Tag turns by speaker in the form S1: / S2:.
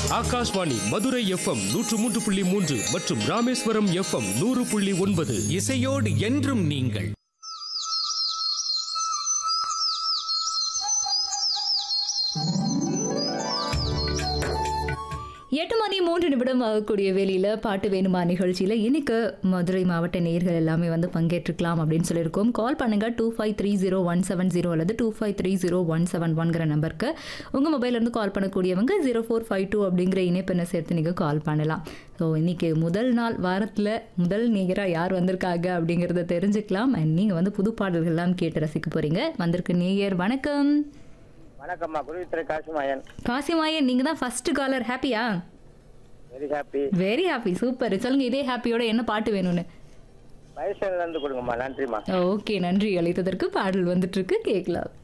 S1: Akashvani Madurai FM நூற்று மூன்று புள்ளி மூன்று மற்றும் ராமேஸ்வரம் எஃப்எம் நூறு புள்ளி ஒன்பது
S2: இசையோடு என்றும் நீங்கள்
S3: எட்டு மணி மூன்று நிமிடம் ஆகக்கூடிய வேலையில் பாட்டு வேணுமா நிகழ்ச்சியில் இன்னைக்கு மதுரை மாவட்ட நேயர்கள் எல்லாமே வந்து பங்கேற்றுக்கலாம் அப்படின்னு சொல்லியிருக்கோம் கால் பண்ணுங்க two five three zero one seven zero அல்லது two five three zero one seven ஒன்கிற நம்பருக்கு உங்கள் மொபைல்லேருந்து கால் பண்ணக்கூடியவங்க ஜீரோ ஃபோர் ஃபைவ் டூ அப்படிங்கிற இணைப்பெண்ணை சேர்த்து நீங்கள் கால் பண்ணலாம் ஸோ இன்னைக்கு முதல் நாள் வாரத்தில் முதல் நேயராக யார் வந்திருக்காங்க அப்படிங்கிறத தெரிஞ்சுக்கலாம் அண்ட் நீங்கள் வந்து புது பாடல்கள்லாம் கேட்டு ரசிக்க போகிறீங்க வந்திருக்கு நேயர் வணக்கம்
S4: வணக்கம்மா குருவித்துறை காசுமாயன்
S3: காசிமாயன் நீங்கள் தான் ஃபஸ்ட்டு காலர் ஹாப்பியா
S4: very happy
S3: very happy super சொல்லுங்க இதே ஹாப்பியோட என்ன பாட்டு வேணும்னு
S4: வயசுல இருந்து கொடுங்கம்மா நன்றிம்மா
S3: ஓகே நன்றி அழைத்ததற்கு பாடல் வந்துட்டு இருக்கு கேட்கலாம்